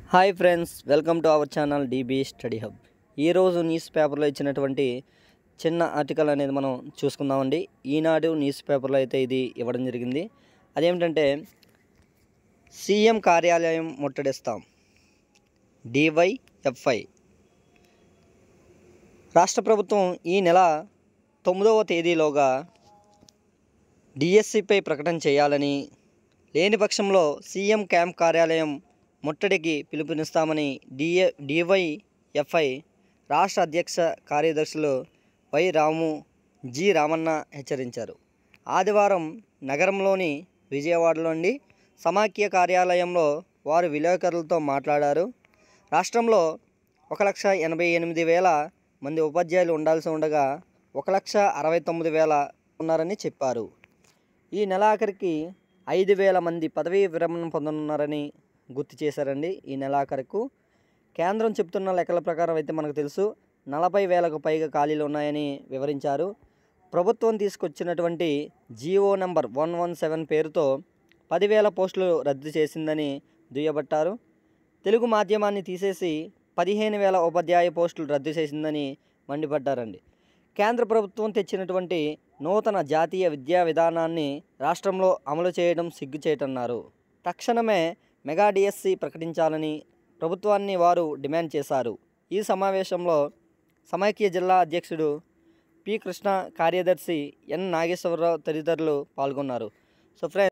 hi friends welcome to our channel DB study hub ఈరోజు news పేపర్లో ఇచ్చినటువంటి చిన్న ఆర్టికల్ అనేది మనం చూసుకుందామండి ఈనాడు న్యూస్ పేపర్లో అయితే ఇది ఇవ్వడం జరిగింది అదేమిటంటే సీఎం కార్యాలయం ముట్టడిస్తాం డివైఎఫ్ఐ రాష్ట్ర ప్రభుత్వం ఈ నెల తొమ్మిదవ తేదీలోగా డిఎస్సిపై ప్రకటన చేయాలని లేని పక్షంలో సీఎం క్యాంప్ కార్యాలయం ముట్టడికి పిలుపునిస్తామని డిఏ డివైఎఫ్ఐ రాష్ట్ర అధ్యక్ష కార్యదర్శులు వై రాము జి రామన్న హెచ్చరించారు ఆదివారం నగరంలోని విజయవాడలోని సమాఖ్య కార్యాలయంలో వారు విలేకరులతో మాట్లాడారు రాష్ట్రంలో ఒక లక్ష ఎనభై ఎనిమిది వేల మంది ఉపాధ్యాయులు ఉండాల్సి ఉండగా ఒక లక్ష అరవై తొమ్మిది వేల ఉన్నారని చెప్పారు ఈ నెలాఖరికి ఐదు వేల మంది పదవీ విరమణ పొందనున్నారని గుర్తు చేశారండి ఈ నెలాఖరుకు కేంద్రం చెప్తున్న లెక్కల ప్రకారం అయితే మనకు తెలుసు నలభై వేలకు పైగా ఖాళీలు ఉన్నాయని వివరించారు ప్రభుత్వం తీసుకొచ్చినటువంటి GO number one one seven పేరుతో పదివేల పోస్టులు రద్దు చేసిందని దుయ్యబట్టారు తెలుగు మాధ్యమాన్ని తీసేసి పదిహేను వేల ఉపాధ్యాయ పోస్టులు రద్దు చేసిందని మండిపడ్డారండి కేంద్ర ప్రభుత్వం తెచ్చినటువంటి నూతన జాతీయ విద్యా విధానాన్ని రాష్ట్రంలో అమలు చేయడం సిగ్గుచేటన్నారు తక్షణమే మెగా డిఎస్సి ప్రకటించాలని ప్రభుత్వాన్ని వారు డిమాండ్ చేశారు ఈ సమావేశంలో సమైక్య జిల్లా అధ్యక్షుడు పి కృష్ణ కార్యదర్శి ఎన్ నాగేశ్వరరావు తదితరులు పాల్గొన్నారు సో ఫ్రెండ్స్